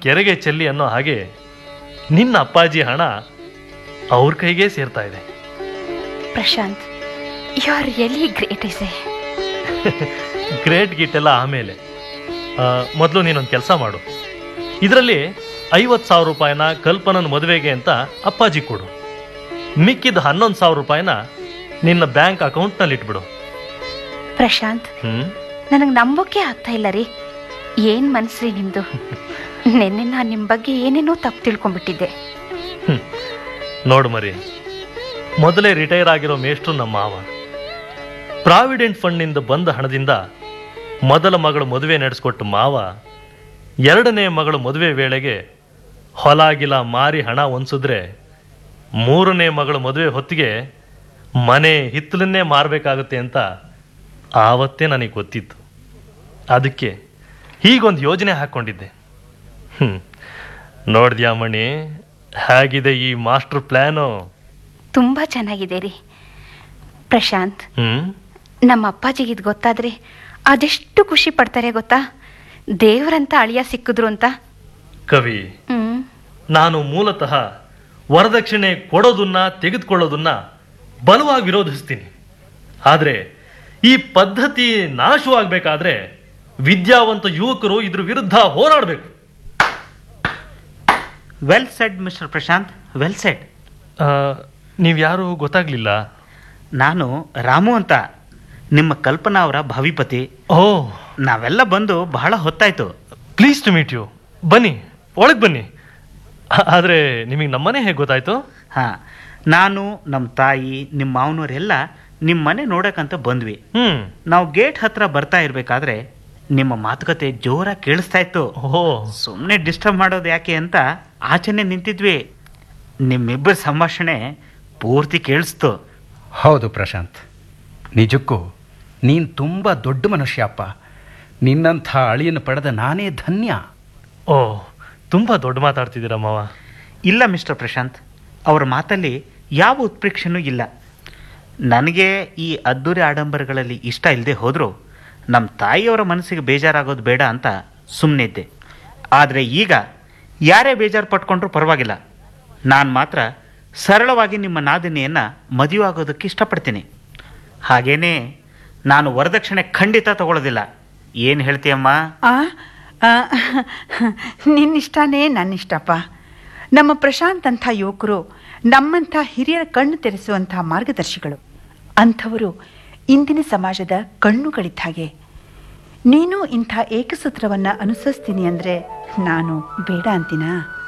ಕೆರೆಗೆ ಚೆಲ್ಲಿ ಅನ್ನೋ ಹಾಗೆ ನಿನ್ನ ಅಪ್ಪಾಜಿ ಹಣ ಅವ್ರ ಕೈಗೆ ಸೇರ್ತಾ ಇದೆ Prashanth you are really great is a great git ಎಲ್ಲ ಆಮೇಲೆ ಮೊದಲು ನೀನೊಂದು ಕೆಲಸ ಮಾಡು ಇದರಲ್ಲಿ ಐವತ್ತು ಸಾವಿರ ರೂಪಾಯಿನ ಕಲ್ಪನನ ಮದುವೆಗೆ ಅಂತ ಅಪ್ಪಾಜಿ ಕೊಡು ಮಿಕ್ಕಿದ ಹನ್ನೊಂದು ಸಾವಿರ ರೂಪಾಯಿನ ನಿನ್ನ ಬ್ಯಾಂಕ್ ಅಕೌಂಟ್ನಲ್ಲಿ ಇಟ್ಬಿಡು ಪ್ರಶಾಂತ್ ಹ್ಞೂ ನನಗೆ ನಂಬೋಕೆ ಆಗ್ತಾ ಇಲ್ಲ ರೀ ಏನು ಮನ್ಸ್ರಿ ನಿಮ್ಮದು ನಿನ್ನೆ ನಾನು ನಿಮ್ಮ ಬಗ್ಗೆ ಏನೇನೋ ತಪ್ಪು ತಿಳ್ಕೊಂಡ್ಬಿಟ್ಟಿದ್ದೆ ನೋಡು ಮರಿ ಮೊದಲೇ ರಿಟೈರ್ ಆಗಿರೋ ಮೇಷ್ಟ್ರು ನಮ್ಮ ಮಾವ ಪ್ರಾವಿಡೆಂಟ್ ಫಂಡ್ನಿಂದ ಬಂದ ಹಣದಿಂದ ಮೊದಲ ಮಗಳು ಮದುವೆ ನಡೆಸ್ಕೊಟ್ಟು ಮಾವ ಎರಡನೇ ಮಗಳು ಮದುವೆ ವೇಳೆಗೆ ಹೊಲ ಗಿಲ ಮಾರಿ ಹಣ ಹೊಂದಿಸಿದ್ರೆ ಮೂರನೇ ಮಗಳು ಮದುವೆ ಹೊತ್ತಿಗೆ ಮನೆ ಹಿತ್ತಲನ್ನೇ ಮಾರಬೇಕಾಗುತ್ತೆ ಅಂತ ಆವತ್ತೇ ನನಗೆ ಗೊತ್ತಿತ್ತು ಅದಕ್ಕೆ ಹೀಗೊಂದು ಯೋಜನೆ ಹಾಕ್ಕೊಂಡಿದ್ದೆ ಹ್ಞೂ ನೋಡಿದ್ಯಾ ಮಣಿ ಹೇಗಿದೆ ಈ ಮಾಸ್ಟರ್ ಪ್ಲ್ಯಾನು ತುಂಬ ಚೆನ್ನಾಗಿದೆ ರೀ ಪ್ರಶಾಂತ್ ಹ್ಞೂ ನಮ್ಮ ಅಪ್ಪಾಜಿಗೆ ಇದು ಗೊತ್ತಾದ್ರೆ ಅದೆಷ್ಟು ಖುಷಿ ಪಡ್ತಾರೆ ಗೊತ್ತಾ ದೇವರಂತ ಅಳಿಯ ಸಿಕ್ಕಿದ್ರು ಅಂತ ಕವಿ ಹ್ಮ್ ನಾನು ಮೂಲತಃ ವರದಕ್ಷಿಣೆ ಕೊಡೋದನ್ನ ತೆಗೆದುಕೊಳ್ಳೋದನ್ನ ಬಲವಾಗಿ ವಿರೋಧಿಸ್ತೀನಿ ಆದರೆ ಈ ಪದ್ಧತಿ ನಾಶವಾಗಬೇಕಾದ್ರೆ ವಿದ್ಯಾವಂತ ಯುವಕರು ಇದ್ರ ವಿರುದ್ಧ ಹೋರಾಡಬೇಕು well said mister Prashanth well said ನೀವು ಯಾರು ಗೊತ್ತಾಗ್ಲಿಲ್ಲ ನಾನು ರಾಮು ಅಂತ ನಿಮ್ಮ ಕಲ್ಪನಾ ಅವರ ಭವಿಪತಿ ಓ ನಾವೆಲ್ಲ ಬಂದು ಬಹಳ ಹೊತ್ತಾಯ್ತು ಪ್ಲೀಸ್ ಟು ಮೀಟ್ ಯು ಬನ್ನಿ ಒಳಗೆ ಬನ್ನಿ ಆ- ಆದ್ರೆ ನಿಮಗೆ ನಮ್ಮನೆ ಹೇಗೆ ಗೊತ್ತಾಯ್ತು ಹಾಂ ನಾನು ನಮ್ಮ ತಾಯಿ ನಿಮ್ಮ ಮಾವನವರೆಲ್ಲ ನಿಮ್ಮ ಮನೆ ನೋಡಕ್ಕಂತ ಬಂದ್ವಿ ಹ್ಮ್ ನಾವು ಗೇಟ್ ಹತ್ರ ಬರ್ತಾ ಇರಬೇಕಾದ್ರೆ ನಿಮ್ಮ ಮಾತುಕತೆ ಜೋರಾಗಿ ಕೇಳಿಸ್ತಾ ಇತ್ತು ಓ ಸುಮ್ಮನೆ ಡಿಸ್ಟರ್ಬ್ ಮಾಡೋದು ಯಾಕೆ ಅಂತ ಆಚೆನೆ ನಿಂತಿದ್ವಿ ನಿಮ್ಮಿಬ್ಬರ ಸಂಭಾಷಣೆ ಪೂರ್ತಿ ಕೇಳಿಸ್ತು ಹೌದು ಪ್ರಶಾಂತ್ ನಿಜಕ್ಕೂ ನೀನು ತುಂಬ ದೊಡ್ಡ ಮನುಷ್ಯಪ್ಪ ನಿನ್ನಂಥ ಅಳಿಯನ್ನು ಪಡೆದ ನಾನೇ ಧನ್ಯ ಓ ತುಂಬಾ ದೊಡ್ಡ ಮಾತಾಡ್ತಿದ್ದೀರಾ ಮಾವ ಇಲ್ಲ ಮಿಸ್ಟರ್ ಪ್ರಶಾಂತ್ ಅವರ ಮಾತಲ್ಲಿ ಯಾವ ಉತ್ಪ್ರೇಕ್ಷೆನೂ ಇಲ್ಲ ನನಗೆ ಈ ಅದ್ದೂರಿ ಆಡಂಬರಗಳಲ್ಲಿ ಇಷ್ಟ ಇಲ್ಲದೆ ಹೋದರೂ ನಮ್ಮ ತಾಯಿಯವರ ಮನಸ್ಸಿಗೆ ಬೇಜಾರಾಗೋದು ಬೇಡ ಅಂತ ಸುಮ್ಮನೆ ಇದ್ದೆ ಆದರೆ ಈಗ ಯಾರೇ ಬೇಜಾರು ಪಟ್ಕೊಂಡ್ರೂ ಪರವಾಗಿಲ್ಲ ನಾನು ಮಾತ್ರ ಸರಳವಾಗಿ ನಿಮ್ಮ ನಾದಿನಿಯನ್ನು ಮದುವೆ ಆಗೋದಕ್ಕೆ ಇಷ್ಟಪಡ್ತೀನಿ ಹಾಗೇನೇ ನಾನು ವರದಕ್ಷಿಣೆ ಖಂಡಿತ ತಗೊಳ್ಳೋದಿಲ್ಲ ಏನು ಹೇಳ್ತೀಯಮ್ಮ ಆ ಆ, ನಿನ್ನಿಷ್ಟನೇ ನನ್ನಿಷ್ಟಪ್ಪ ನಮ್ಮ ಪ್ರಶಾಂತ್ ಅಂಥ ಯುವಕರು ನಮ್ಮಂಥ ಹಿರಿಯರ ಕಣ್ಣು ತೆರೆಸುವಂಥ ಮಾರ್ಗದರ್ಶಿಗಳು ಅಂಥವರು ಇಂದಿನ ಸಮಾಜದ ಕಣ್ಣುಗಳಿದ್ದ ಹಾಗೆ ನೀನು ಇಂಥ ಏಕಸೂತ್ರವನ್ನು ಅನುಸರಿಸ್ತೀನಿ ಅಂದರೆ ನಾನು ಬೇಡ ಅಂತೀನಾ